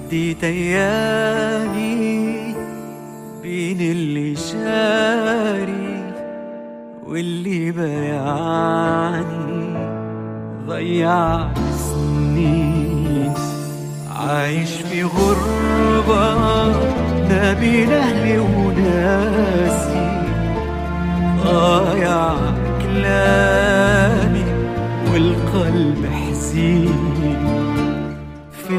عديت ايامي بين اللي شاري واللي بايعني ضيعت سنين عايش في غربة ما بين أهلي وناسي ضايع كلامي والقلب حزين في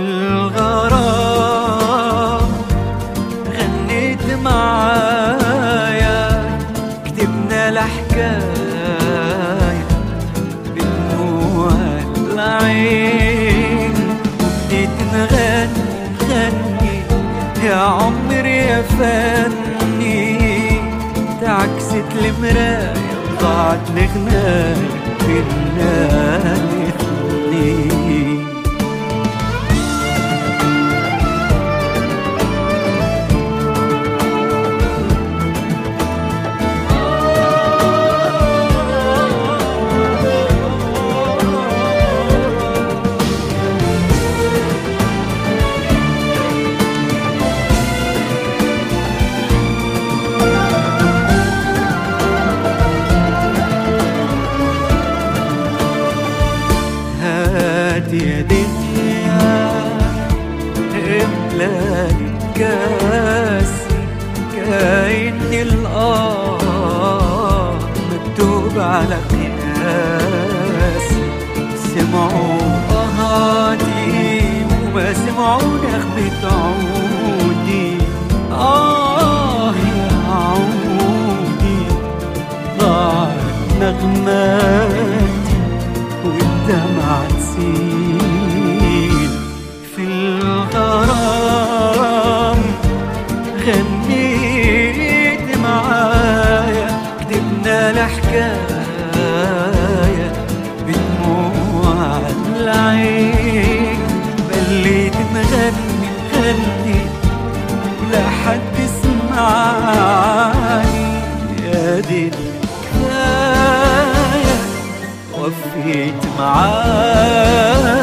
الغرام غنيت معايا كتبنا الحكاية بدموع العين وبديت نغني غني يا عمري يا فني تعكست المراية وضاعت الغناية بينا الاتنين هات يا دنيا املا كاسي كأن الآه مكتوب على قياسي سمعوا آهاتي وما سمعوا نغمة عودي آه يا عودي ضاعت نغماتي والدمعة تسيل في الغرام غنيت معايا كتبنا الحكاية بدموع العين بليت نغني غني ولا حد سمعني يا دي الحكاية وفيت معايا